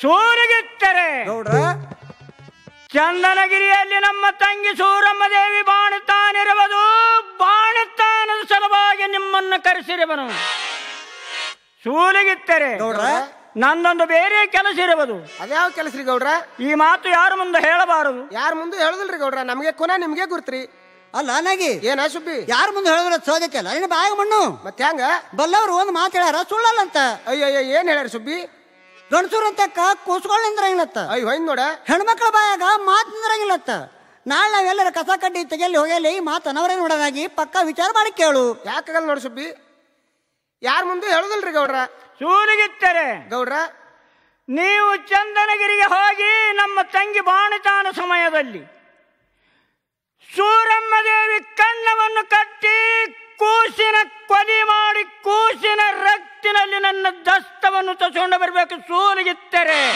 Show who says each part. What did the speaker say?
Speaker 1: ಸೂರಿಗಿತ್ತರೆ
Speaker 2: ಗೌಡ್ರ
Speaker 1: ಚಂದನಗಿರಿಯಲ್ಲಿ ನಮ್ಮ ತಂಗಿ ಸೂರಮ್ಮ ದೇವಿ ಬಾಣುತ್ತಾನಿರುವುದು ಬಾಣುತ್ತಾನದ ಸಲುವಾಗಿ ನಿಮ್ಮನ್ನು ಕರೆಸಿರುವನು ಸೂಲಿಗಿತ್ತರೆ
Speaker 2: ಗೌಡ್ರ
Speaker 1: ನಂದೊಂದು ಬೇರೆ ಕೆಲಸ ಇರುವುದು
Speaker 3: ಅದ್ಯಾವ ಕೆಲಸ ರೀ ಗೌಡ್ರ
Speaker 1: ಈ ಮಾತು ಯಾರ ಮುಂದೆ ಹೇಳಬಾರದು
Speaker 3: ಯಾರ ಮುಂದೆ ಹೇಳುದಿಲ್ರಿ ಗೌಡ್ರ ನಮಗೆ ಕುನ ನಿಮ್ಗೆ ಗುರ್ತ್ರಿ
Speaker 2: ಅಲ್ಲ ನಾಗಿ
Speaker 3: ಏನ ಸುಬ್ಬಿ
Speaker 2: ಯಾರ ಮುಂದೆ ಹೇಳಿದ್ರೆ ಸೋದಕ್ಕೆ ಅಲ್ಲ ನಿನ್ನ ಬಾಯಾಗ ಮಣ್ಣು
Speaker 3: ಮತ್ತೆ ಹೆಂಗ
Speaker 2: ಬಲ್ಲವ್ರು ಒಂದು ಮಾತು ಹೇಳ್ಯಾರ ಸುಳ್ಳಲ್ಲ ಅಂತ
Speaker 3: ಅಯ್ಯೋ ಅಯ್ಯೋ ಏನ್ ಹೇಳ್ಯಾರ ಸುಬ್ಬಿ
Speaker 2: ಗಂಡಸೂರ್ ಅಂತಕ್ಕ ಕೂಸ್ಕೊಳ್ಳಿ ನಿಂದ್ರಂಗಿಲ್ಲತ್ತ
Speaker 3: ಅಯ್ಯ ಹೊಯ್ನ್ ನೋಡ
Speaker 2: ಹೆಣ್ಮಕ್ಳ ಬಾಯಾಗ ಮಾತು ನಿಂದ್ರಂಗಿಲ್ಲತ್ತ ನಾಳೆ ನಾವೆಲ್ಲರ ಕಸ ಕಡ್ಡಿ ತೆಗೆಯಲ್ಲಿ ಹೋಗಲಿ ಈ ಮಾತು ಅನವರೇ ನೋಡೋದಾಗಿ ಪಕ್ಕ ವಿಚಾರ ಮಾಡಿ ಕೇಳು
Speaker 3: ಯಾಕಾಗಲ್ಲ ನೋಡಿ ಸುಬ್ಬಿ ಯಾರ ಮುಂದೆ ಹೇಳುದಿಲ್ರಿ ಗೌಡ್ರ
Speaker 1: ಸೂಲಿಗಿತ್ತರೆ
Speaker 3: ಗೌಡ್ರ
Speaker 1: ನೀವು ಚಂದನಗಿರಿಗೆ ಹೋಗಿ ನಮ್ಮ ತಂಗಿ ಬಾಣುತಾನ ಸಮಯದಲ್ಲಿ ಸೂರಮ್ಮ ದೇವಿ ಕಣ್ಣವನ್ನು ಕಟ್ಟಿ ಕೂಸಿನ ಕೊಲಿ ಮಾಡಿ ಕೂಸಿನ ರಕ್ತಿನಲ್ಲಿ ನನ್ನ ದಸ್ತವನ್ನು ತಗೊಂಡು ಬರಬೇಕು ಸೂಲಿಗಿತ್ತರೆ